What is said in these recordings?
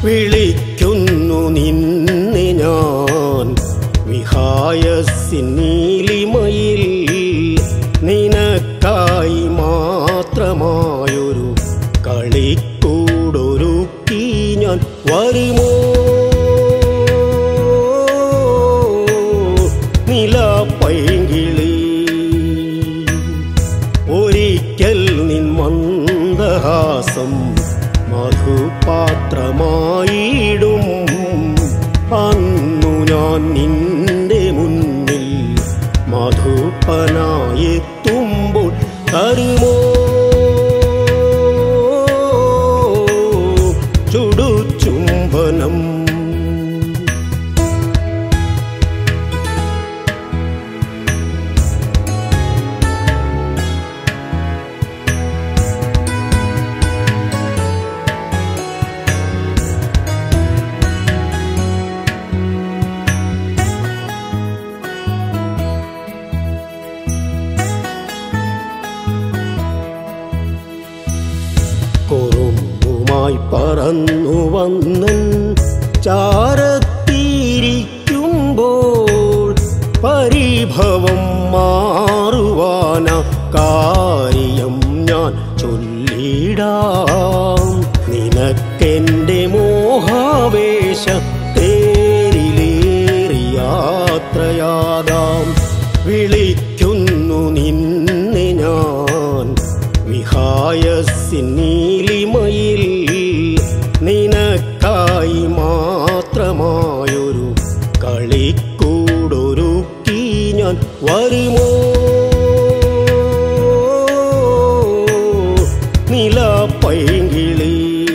വിളിക്കുന്നു നിന്നെ ഞാൻ വിഹായസിൻ നീലിമയിൽ നിനക്കായി മാത്രമായൊരു കളിക്കൂടൊരുക്കി ഞാൻ വരുമോ നില പൈകിളി ഒരിക്കൽ നിൻ മന്ദഹാസം മധുപാത്രമായിടും അന്നു ഞാൻ നിന്റെ മുന്നിൽ മധുപ്പനായെത്തുമ്പോൾ തരുമോ ചുടുചുംബനം കുറുമ്പുമായി പറന്നു വന്നൻ ചാരത്തിരിക്കുമ്പോൾ പരിഭവം മാറുവാന കാര്യം ഞാൻ ചൊല്ലിടാം നിനക്കെന്റെ മോഹാവേശ തേരിലേറി യാത്രയാകാം വിളിക്കുന്നു നിന്നെ ഞാൻ വിഹായസിൻ നീലിമയിൽ നിനക്കായി മാത്രമായൊരു കളിക്കൂടൊരുക്കി ഞാൻ വരുമോ നില പൈകിളി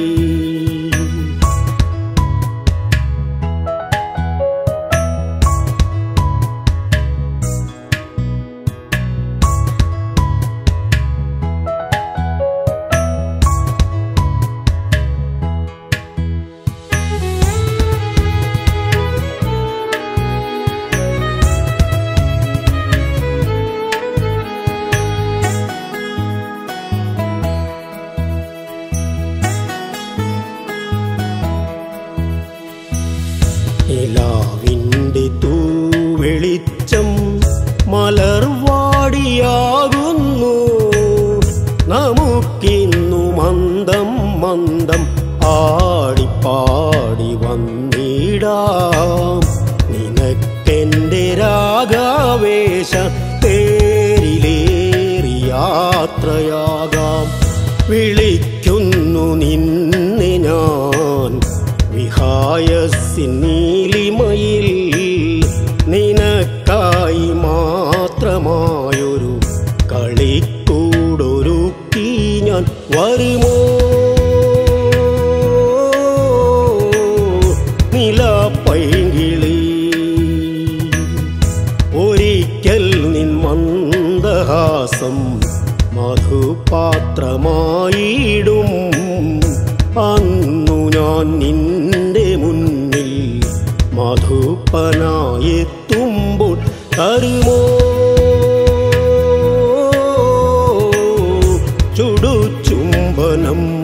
നിലാവിൻ്റെ തൂവെളിച്ചം മലർവാടിയാകുന്നു നമുക്കിന്നു മന്ദം മന്ദം ആടിപ്പാടി വന്നിടാം നിനക്കെന്റെ രാഗാവേശ തേരിലേറി യാത്രയാകാം വിളിക്കുന്നു നിന്നെ ഞാൻ വിഹായസിൻ നീലിമയിൽ നിനക്കായി മാത്രമായൊരു കളിക്കൂടൊരുക്കി ഞാൻ വരുമോ നില പൈകിളി ഒരിക്കൽ നിൻ മന്ദഹാസം മധുപാത്രമായിടും അന്നു ഞാൻ നിന്റെ മുന്നിൽ മധുപ്പനായെത്തുമ്പോൾ തരുമോ ചുടുചുംബനം